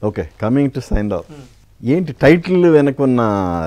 Okay coming to sign off ఏంటి title వెనకున్న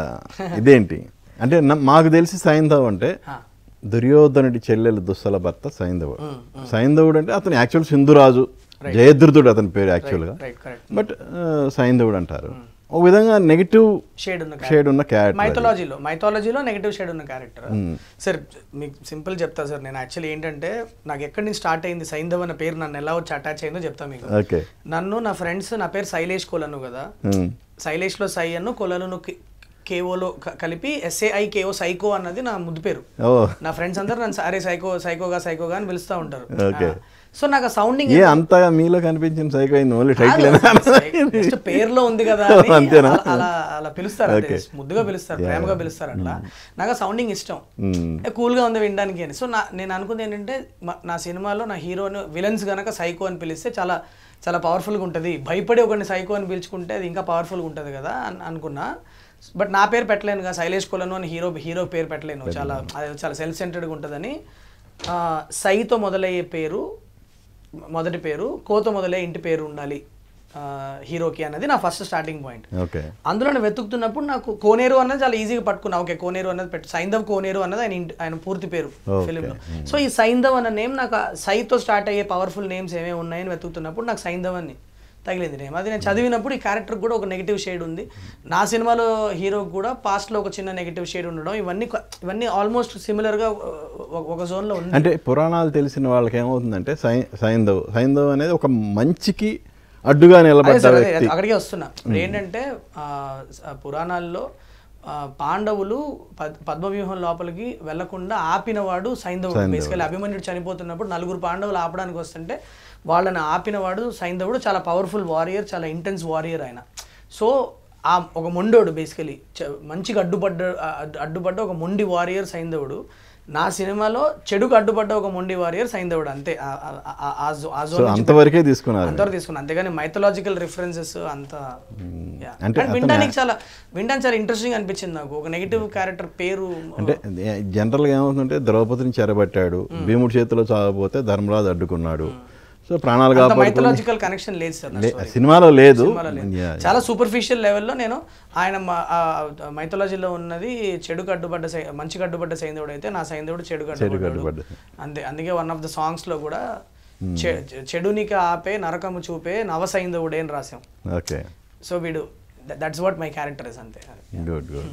ఇదేంటి అంటే నా- మాకు తెలిసి సైంధవ్ అంటే దుర్యోధనుడి చెల్లెలు దుస్సల భర్త సైంధవుడు సైంధవుడు అంటే అతను యాక్చువల్ సింధురాజు జయద్రుతుడు అతని పేరు యాక్చువల్గా రైట్ కరెక్ట్ బట్ సైంధవుడు అంటారు ఒక విధంగా నెగిటివ్ షేడ్ ఉన్న షేడ్ ఉన్న క్యారెక్టర్ మైథాలజీలో మైథాలజీలో నెగిటివ్ షేడ్ ఉన్న క్యారెక్టర్ సార్ మీకు సింపుల్ చెప్తా సార్ నేను యాక్చువల్లీ ఏంటంటే నాకు ఎక్కడి నుంచి స్టార్ట్ అయింది సైంధవ్ అన్న పేరు నన్ను ఎలా వచ్చి అటాచ్ అయిందో చెప్తా మీకు ఓకే నన్ను నా ఫ్రెండ్స్ నా పేరు శైలేష్ కొలను కదా శైలేష్లో సై అన్ను కొలను కేఓలో కలిపి ఎస్ఏఐ కేఓ సైకో అన్నది నా ముద్దు పేరు ఓ నా ఫ్రెండ్స్ అందరూ నన్ను అరే సైకో సైకోగా సైకోగా అని పిలుస్తూ ఉంటారు Okay. సో నాకు ఆ సౌండింగ్ ఏ అంతగా మీలో కనిపించిన సైకో అయింది ఓన్లీ టైటిల్ జస్ట్ పేరులో ఉంది కదా అని అంతేనా? అలా- అలా అలా పిలుస్తారు అంతే. ముద్దుగా పిలుస్తారు ప్రేమగా పిలుస్తారు అట్లా నాకు ఆ సౌండింగ్ ఇష్టం ఏ, cool గా ఉంది వినడానికి అని సో నా నేను అనుకుంది ఏంటంటే మ- నా సినిమాలో నా హీరోని విలన్స్ గనక సైకో అని పిలిస్తే చాలా చాలా పవర్ఫుల్గా ఉంటుంది భయపడి ఒకరిని సైకో అని పిలుచుకుంటే అది ఇంకా పవర్ఫుల్గా ఉంటుంది కదా అని అనుకున్నా బట్ నా పేరు పెట్టలేను కదా శైలేష్ కొలను అని హీరో హీరో పేరు పెట్టలేను చాలా అది చాలా సెల్ఫ్ సెంటర్డ్గా ఉంటుందని ఆ, సైతో మొదలయ్యే పేరు మొదటి పేరు కోతో మొదలయ్యే ఇంటి పేరు ఉండాలి ఆ, హీరోకి అన్నది నా ఫస్ట్ స్టార్టింగ్ పాయింట్ ఓకే అందులో నేను వెతుకుతున్నప్పుడు నాకు కోనేరు అన్నది చాలా ఈజీగా పట్టుకున్నా ఓకే కోనేరు అన్నది పెట్టు సైంధవ్ కోనేరు అన్నది ఆయన ఇంటి- ఆయన పూర్తి పేరు Okay. ఫిలింలో సో ఈ సైంధవ్ అన్న నేమ్ నాకు ఆ సైతో స్టార్ట్ అయ్యే పవర్ఫుల్ నేమ్స్ ఏమేమి ఉన్నాయని వెతుకుతున్నప్పుడు నాకు సైంధవ్ అని తగిలింది నేమ్ అది నేను చదివినప్పుడు ఈ క్యారెక్టర్ కూడా ఒక నెగిటివ్ షేడ్ ఉంది నా సినిమాలో హీరో కూడా past లో ఒక చిన్న నెగిటివ్ షేడ్ ఉండడం ఇవన్నీ కొ- ఇవన్నీ ఆల్మోస్ట్ సిమిలర్గా ఒక జోన్లో ఉంది అంటే పురాణాలు తెలిసిన వాళ్ళకి ఏమవుతుందంటే సై సైంధవ్ సైంధవ్ అనేది ఒక మంచికి అడ్డుగా అదే నిలబడ్డ సార్, అదే, వ్యక్తి అక్కడికే వస్తున్నా ఇప్పుడు ఏంటంటే ఆ, స- పురాణాల్లో ఆ, పాండవులు పద్- పద్మవ్యూహం లోపలికి వెళ్లకుండా ఆపినవాడు సైంధవుడు బేసికల్లీ అభిమన్యుడు చనిపోతున్నప్పుడు నలుగురు పాండవులు ఆపడానికి వస్తుంటే వాళ్ళని ఆపినవాడు సైంధవుడు చాలా పవర్ఫుల్ వారియర్ చాలా ఇంటెన్స్ వారియర్ ఆయన సో ఆ ఒక మొండోడు బేసికలీ మంచిగా అడ్డుపడ్డ ఆ, అడ్డు- అడ్డుపడ్డ ఒక మొండి వారియర్ సైంధవుడు నా సినిమాలో చెడుకు అడ్డుపడ్డ ఒక మొండి వారియర్ సైంధవుడు అంతే ఆ- ఆ- ఆ- ఆ జో- ఆ సో జోన్ నుంచి అంతవరకే తీసుకున్నారు అంతవరకు తీసుకున్నాను అంతేగాని మైథలాజికల్ రిఫరెన్సెస్ అంత Yeah. అంటే And వినడానికి చాలా వినడానికి చాలా ఇంట్రెస్టింగ్ అనిపించింది నాకు ఒక నెగిటివ్ క్యారెక్టర్ పేరు అంటే జనరల్గా ఏమవుతుందంటే ద్రౌపదిని చెరబట్టాడు భీముడి చేతిలో చావపోతే ధర్మరాజు అడ్డుకున్నాడు సో ప్రాణాలు అంత కాపాడుకొని మైథలాజికల్ కనెక్షన్ లేదు సార్ నా లే- story. సినిమాలో లేదు సినిమాలో లేదు. Yeah, చాలా సూపర్ఫిషియల్ లెవెల్లో నేను ఆయన మైథలాజీలో ఉన్నది చెడుకు అడ్డుపడ్డ సై- మంచికి అడ్డుపడ్డ సైంధవుడు అయితే నా సైంధవుడు చెడుకు చెడుకు అడ్డుపడ్డాడు అడ్డుపడ్డ. అంతే అందుకే వన్ ఆఫ్ ద సాంగ్స్ లో కూడా చె- చెడునికి ఆపే నరకము చూపే నవ సైంధవుడే అని రాసాం ఓకే సో వీడు that's what my character is అంతే గుడ్ గుడ్